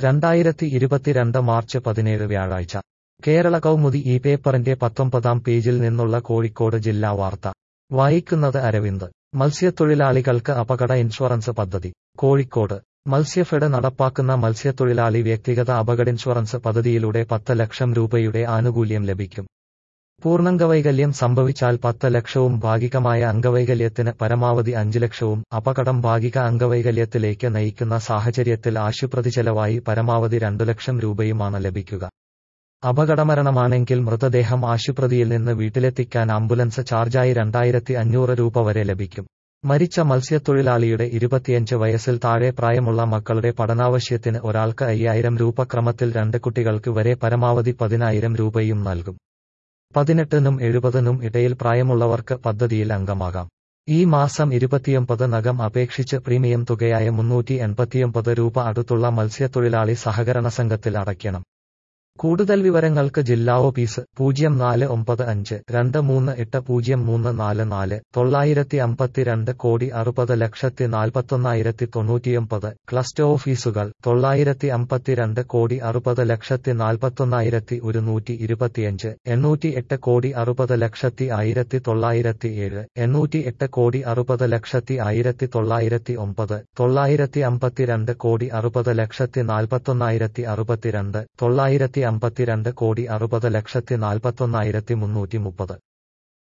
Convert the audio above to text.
രണ്ടായിരത്തി ഇരുപത്തിരണ്ട് മാർച്ച് പതിനേഴ് വ്യാഴാഴ്ച കേരള കൗമുദി ഈ പേപ്പറിന്റെ പത്തൊമ്പതാം പേജിൽ നിന്നുള്ള കോഴിക്കോട് ജില്ലാ വാർത്ത വായിക്കുന്നത് അരവിന്ദ് മത്സ്യത്തൊഴിലാളികൾക്ക് അപകട ഇൻഷുറൻസ് പദ്ധതി കോഴിക്കോട് മത്സ്യഫെഡ് നടപ്പാക്കുന്ന മത്സ്യത്തൊഴിലാളി വ്യക്തിഗത അപകട ഇൻഷുറൻസ് പദ്ധതിയിലൂടെ പത്ത് ലക്ഷം രൂപയുടെ ആനുകൂല്യം ലഭിക്കും പൂർണ്ണംഗവൈകല്യം സംഭവിച്ചാൽ പത്ത് ലക്ഷവും ഭാഗികമായ അംഗവൈകല്യത്തിന് പരമാവധി അഞ്ച് ലക്ഷവും അപകടം ഭാഗിക അംഗവൈകല്യത്തിലേക്ക് നയിക്കുന്ന സാഹചര്യത്തിൽ ആശുപത്രി ചെലവായി പരമാവധി രണ്ടു ലക്ഷം രൂപയുമാണ് ലഭിക്കുക അപകടമരണമാണെങ്കിൽ മൃതദേഹം ആശുപത്രിയിൽ നിന്ന് വീട്ടിലെത്തിക്കാൻ ആംബുലൻസ് ചാർജായി രണ്ടായിരത്തി അഞ്ഞൂറ് രൂപ വരെ ലഭിക്കും മരിച്ച മത്സ്യത്തൊഴിലാളിയുടെ ഇരുപത്തിയഞ്ച് വയസ്സിൽ താഴെ പ്രായമുള്ള മക്കളുടെ പഠനാവശ്യത്തിന് ഒരാൾക്ക് അയ്യായിരം രൂപ ക്രമത്തിൽ രണ്ട് കുട്ടികൾക്ക് വരെ പരമാവധി പതിനായിരം രൂപയും നൽകും പതിനെട്ടിനും എഴുപതിനും ഇടയിൽ പ്രായമുള്ളവർക്ക് പദ്ധതിയിൽ അംഗമാകാം ഈ മാസം ഇരുപത്തിയൊമ്പത് നകം അപേക്ഷിച്ച് പ്രീമിയം തുകയായ മുന്നൂറ്റി എൺപത്തിയൊമ്പത് രൂപ അടുത്തുള്ള മത്സ്യത്തൊഴിലാളി സഹകരണ സംഘത്തിൽ അടയ്ക്കണം കൂടുതൽ വിവരങ്ങൾക്ക് ജില്ലാ ഓഫീസ് പൂജ്യം നാല് ഒമ്പത് അഞ്ച് രണ്ട് മൂന്ന് എട്ട് പൂജ്യം മൂന്ന് നാല് നാല് തൊള്ളായിരത്തി അമ്പത്തിരണ്ട് കോടി അറുപത് ലക്ഷത്തി നാൽപ്പത്തൊന്നായിരത്തി തൊണ്ണൂറ്റിയൊമ്പത് ക്ലസ്റ്റർ ഓഫീസുകൾ തൊള്ളായിരത്തി അമ്പത്തിരണ്ട് കോടി അറുപത് ലക്ഷത്തി നാൽപ്പത്തൊന്നായിരത്തി ഒരുന്നൂറ്റി ഇരുപത്തിയഞ്ച് എണ്ണൂറ്റി എട്ട് കോടി അറുപത് ലക്ഷത്തി ആയിരത്തി തൊള്ളായിരത്തി ഏഴ് എണ്ണൂറ്റി എട്ട് കോടി അറുപത് ലക്ഷത്തി ആയിരത്തി തൊള്ളായിരത്തി ഒമ്പത് തൊള്ളായിരത്തി അമ്പത്തിരണ്ട് കോടി അറുപത് ലക്ഷത്തി നാൽപ്പത്തൊന്നായിരത്തി അറുപത്തിരണ്ട് തൊള്ളായിരത്തി അമ്പത്തിരണ്ട് കോടി അറുപത് ലക്ഷത്തി നാൽപ്പത്തൊന്നായിരത്തി മുന്നൂറ്റി മുപ്പത്